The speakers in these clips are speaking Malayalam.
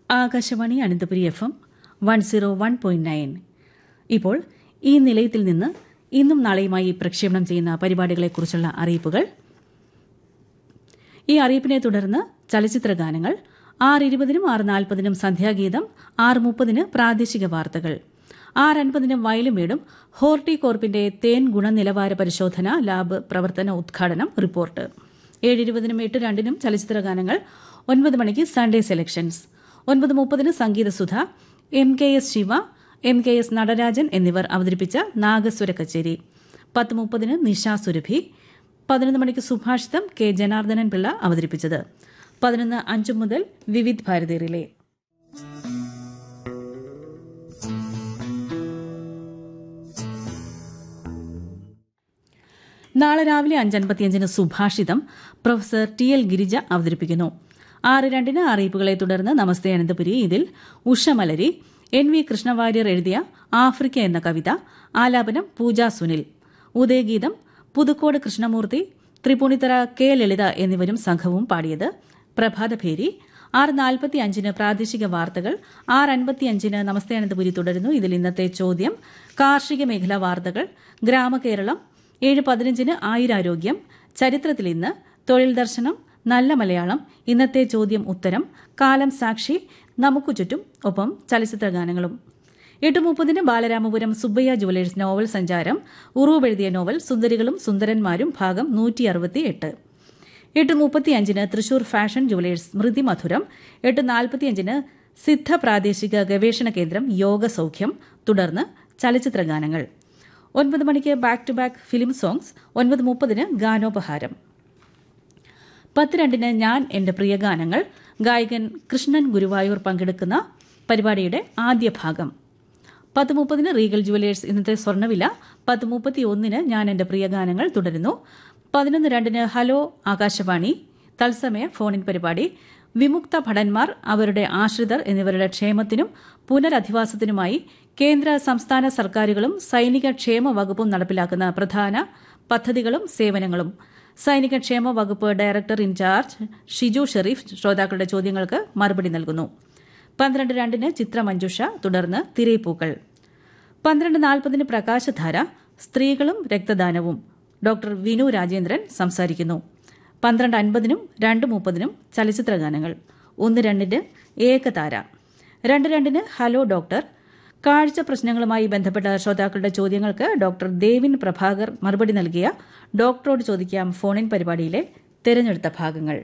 Akashvani Ananthapuri F M one zero one point nine ഇപ്പോൾ ഈ നിലയത്തിൽ നിന്ന് ഇന്നും നാളെയുമായി പ്രക്ഷേപണം ചെയ്യുന്ന പരിപാടികളെക്കുറിച്ചുള്ള അറിയിപ്പുകൾ ഈ അറിയിപ്പിനെ തുടർന്ന് ചലച്ചിത്ര ഗാനങ്ങൾ ആറ് ഇരുപതിനും ആറ് നാൽപ്പതിനും സന്ധ്യാഗീതം ആറ് മുപ്പതിന് പ്രാദേശിക വാർത്തകൾ ആറ് അൻപതിന് വയലുമേടും ഹോർട്ടികോർപ്പിന്റെ തേൻ ഗുണനിലവാര പരിശോധന ലാബ് പ്രവർത്തന ഉദ്ഘാടനം റിപ്പോർട്ട് ഏഴ് ഇരുപതിനും എട്ട് രണ്ടിനും ചലച്ചിത്ര ഗാനങ്ങൾ ഒൻപത് മണിക്ക് സൺഡേ സെലക്ഷൻസ് ഒൻപത് മുപ്പതിന് Sangeethasudha M K S Siva M K S Natarajan എന്നിവർ അവതരിപ്പിച്ച നാഗസ്വര കച്ചേരി പത്ത് മുപ്പതിന് നിഷ സുരഭി പതിനൊന്ന് മണിക്ക് സുഭാഷിതം കെ ജനാർദ്ദനൻ പിള്ള അവതരിപ്പിച്ചത് പതിനൊന്ന് അഞ്ച് മുതൽ വിവിധ് ഭാരതി റിലേ നാളെ രാവിലെ അഞ്ചൻപത്തിയഞ്ചിന് സുഭാഷിതം പ്രൊഫസർ ടി എൽ ഗിരിജ അവതരിപ്പിക്കുന്നു ആറ് രണ്ടിന് അറിയിപ്പുകളെ തുടർന്ന് നമസ്തേ അനന്തപുരി ഇതിൽ ഉഷമലരി എൻ വി കൃഷ്ണവാര്യർ എഴുതിയ ആഫ്രിക്ക എന്ന കവിത ആലാപനം പൂജ സുനിൽ ഉദയഗീതം പുതുക്കോട് കൃഷ്ണമൂർത്തി ത്രിപുണിത്തറ കെ ലളിത എന്നിവരും സംഘവും പാടിയത് പ്രഭാതഭേരി ആറ് നാൽപ്പത്തി അഞ്ചിന് പ്രാദേശിക വാർത്തകൾ ആറ് അൻപത്തിയഞ്ചിന് നമസ്തേ അനന്തപുരി തുടരുന്നു ഇതിൽ ഇന്നത്തെ ചോദ്യം കാർഷിക മേഖലാ വാർത്തകൾ ഗ്രാമകേരളം ഏഴ് പതിനഞ്ചിന് ആയുരാരോഗ്യം ചരിത്രത്തിൽ ഇന്ന് തൊഴിൽ ദർശനം നല്ല മലയാളം ഇന്നത്തെ ചോദ്യം ഉത്തരം കാലം സാക്ഷി നമുക്കു ചുറ്റും ഒപ്പം ചലച്ചിത്ര ഗാനങ്ങളും എട്ട് മുപ്പതിന് ബാലരാമപുരം സുബ്ബയ്യ ജുവലേഴ്സ് നോവൽ സഞ്ചാരം ഉറൂബ് എഴുതിയ നോവൽ സുന്ദരികളും സുന്ദരന്മാരും ഭാഗം നൂറ്റി അറുപത്തിയെട്ട് എട്ട് മുപ്പത്തിയഞ്ചിന് തൃശൂർ ഫാഷൻ ജുവലേഴ്സ് സ്മൃതി മധുരം എട്ട് നാൽപ്പത്തിയഞ്ചിന് സിദ്ധ പ്രാദേശിക ഗവേഷണ കേന്ദ്രം യോഗ സൌഖ്യം തുടർന്ന് ചലച്ചിത്ര ഗാനങ്ങൾ ഒൻപത് മണിക്ക് back to back film songs ഒൻപത് മുപ്പതിന് ഗാനോപഹാരം പത്ത് രണ്ടിന് ഞാൻ എന്റെ പ്രിയ ഗാനങ്ങൾ ഗായകൻ കൃഷ്ണൻ ഗുരുവായൂർ പങ്കെടുക്കുന്ന പരിപാടിയുടെ ആദ്യ ഭാഗം പത്ത് മുപ്പതിന് റീഗൽ ജുവലേഴ്സ് ഇന്നത്തെ സ്വർണ്ണവില പത്ത് മുപ്പത്തി ഒന്നിന് ഞാൻ എന്റെ പ്രിയ ഗാനങ്ങൾ തുടരുന്നു പതിനൊന്ന് രണ്ടിന് ഹലോ ആകാശവാണി തത്സമയ ഫോണിൻ പരിപാടി വിമുക്ത ഭടന്മാർ അവരുടെ ആശ്രിതർ എന്നിവരുടെ ക്ഷേമത്തിനും പുനരധിവാസത്തിനുമായി കേന്ദ്ര സംസ്ഥാന സർക്കാരുകളും സൈനിക ക്ഷേമ വകുപ്പും നടപ്പിലാക്കുന്ന പ്രധാന പദ്ധതികളും സേവനങ്ങളും സൈനിക ക്ഷേമ വകുപ്പ് ഡയറക്ടർ ഇൻചാർജ് ഷിജു ഷെറീഫ് ശ്രോതാക്കളുടെ ചോദ്യങ്ങൾക്ക് മറുപടി നൽകുന്നു പന്ത്രണ്ട് രണ്ടിന് ചിത്രമഞ്ജുഷ തുടർന്ന് തിരയിപ്പൂക്കൾ പന്ത്രണ്ട് നാൽപ്പതിന് പ്രകാശധാര സ്ത്രീകളും രക്തദാനവും ഡോക്ടർ വിനു രാജേന്ദ്രൻ സംസാരിക്കുന്നു പന്ത്രണ്ട് അൻപതിനും രണ്ട് മുപ്പതിനും ചലച്ചിത്ര ഗാനങ്ങൾ ഒന്ന് രണ്ടിന് ഏകതാര രണ്ട് രണ്ടിന് ഹലോ ഡോക്ടർ കാഴ്ച പ്രശ്നങ്ങളുമായി ബന്ധപ്പെട്ട ശ്രോതാക്കളുടെ ചോദ്യങ്ങൾക്ക് ഡോക്ടർ ദേവിൻ പ്രഭാകർ മറുപടി നൽകിയ ഡോക്ടറോട് ചോദിക്കാം ഫോണിൻ പരിപാടിയിലെ തെരഞ്ഞെടുത്ത ഭാഗങ്ങൾ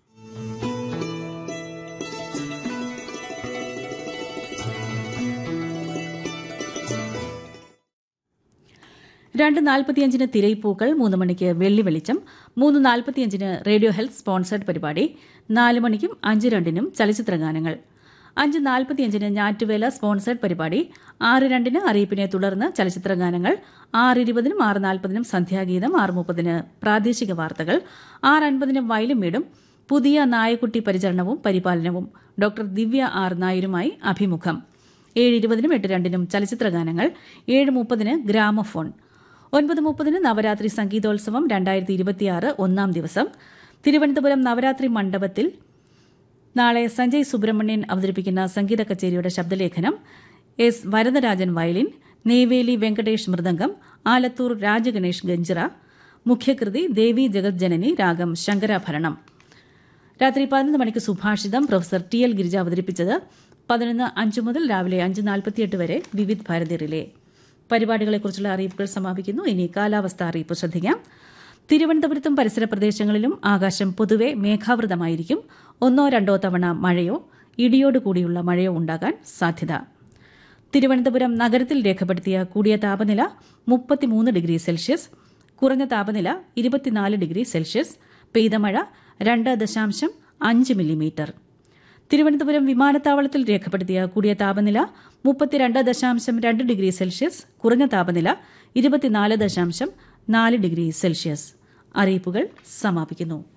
രണ്ട് നാൽപ്പത്തിയഞ്ചിന് തിരയിപ്പൂക്കൾ മൂന്ന് മണിക്ക് വെള്ളി വെളിച്ചം മൂന്ന് നാൽപ്പത്തിയഞ്ചിന് റേഡിയോ ഹെൽത്ത് സ്പോൺസേഡ് പരിപാടി നാല് മണിക്കും അഞ്ച് രണ്ടിനും ചലച്ചിത്ര ഗാനങ്ങൾ അഞ്ച് നാൽപ്പത്തിയഞ്ചിന് ഞാറ്റുവേല സ്പോൺസേഡ് പരിപാടി ആറ് രണ്ടിന് അറിയിപ്പിനെ തുടർന്ന് ചലച്ചിത്ര ഗാനങ്ങൾ ആറ് ഇരുപതിനും ആറ് നാൽപ്പതിനും സന്ധ്യാഗീതം ആറ് മുപ്പതിന് പ്രാദേശിക വാർത്തകൾ ആറ് അൻപതിന് വയലും വീടും പുതിയ നായക്കുട്ടി പരിചരണവും പരിപാലനവും ഡോക്ടർ ദിവ്യ ആർ നായരുമായി അഭിമുഖം ഏഴ് ഇരുപതിനും എട്ട് രണ്ടിനും ചലച്ചിത്ര ഗാനങ്ങൾ ഏഴ് മുപ്പതിന് ഗ്രാമഫോൺ ഒൻപത് മുപ്പതിന് നവരാത്രി സംഗീതോത്സവം രണ്ടായിരത്തി ഇരുപത്തിയാറ് ഒന്നാം ദിവസം തിരുവനന്തപുരം നവരാത്രി മണ്ഡപത്തിൽ നാളെ സഞ്ജയ് സുബ്രഹ്മണ്യൻ അവതരിപ്പിക്കുന്ന സംഗീത കച്ചേരിയുടെ ശബ്ദലേഖനം എസ് വരദരാജൻ വയലിൻ നെയ്വേലി വെങ്കടേഷ് മൃദംഗം ആലത്തൂർ രാജഗണേഷ് ഗഞ്ചിറ മുഖ്യകൃതി ദേവി ജഗജ്ജനനി രാഗം ശങ്കരാഭരണം രാത്രി പതിനൊന്ന് മണിക്ക് സുഭാഷിതം പ്രൊഫസർ ടി എൽ ഗിരിജ അവതരിപ്പിച്ചത് പതിനൊന്ന് അഞ്ച് മുതൽ രാവിലെ അഞ്ച് നാൽപ്പത്തിയെട്ട് വരെ വിവിധ് ഭാരതി റിലേ പരിപാടികളെക്കുറിച്ചുള്ള അറിയിപ്പുകൾ സമാപിക്കുന്നു ഇനി കാലാവസ്ഥ അറിയിപ്പ് ശ്രദ്ധിക്കാം തിരുവനന്തപുരത്തും പരിസര പ്രദേശങ്ങളിലും ആകാശം പൊതുവെ മേഘാവൃതമായിരിക്കും ഒന്നോ രണ്ടോ തവണ മഴയോ ഇടിയോട് കൂടിയുള്ള മഴയോ ഉണ്ടാകാൻ സാധ്യത തിരുവനന്തപുരം നഗരത്തിൽ രേഖപ്പെടുത്തിയ കൂടിയ താപനില മുപ്പത്തിമൂന്ന് ഡിഗ്രി സെൽഷ്യസ് കുറഞ്ഞ താപനില ഇരുപത്തിനാല് ഡിഗ്രി സെൽഷ്യസ് പെയ്ത മഴ രണ്ട് ദശാംശം അഞ്ച് മില്ലിമീറ്റർ തിരുവനന്തപുരം വിമാനത്താവളത്തിൽ രേഖപ്പെടുത്തിയ കൂടിയ താപനില മുപ്പത്തിരണ്ട് ദശാംശം രണ്ട് ഡിഗ്രി സെൽഷ്യസ് കുറഞ്ഞ താപനില ഇരുപത്തിനാല് ദശാംശം നാല് ഡിഗ്രി സെൽഷ്യസ് അറിയിപ്പുകൾ സമാപിക്കുന്നു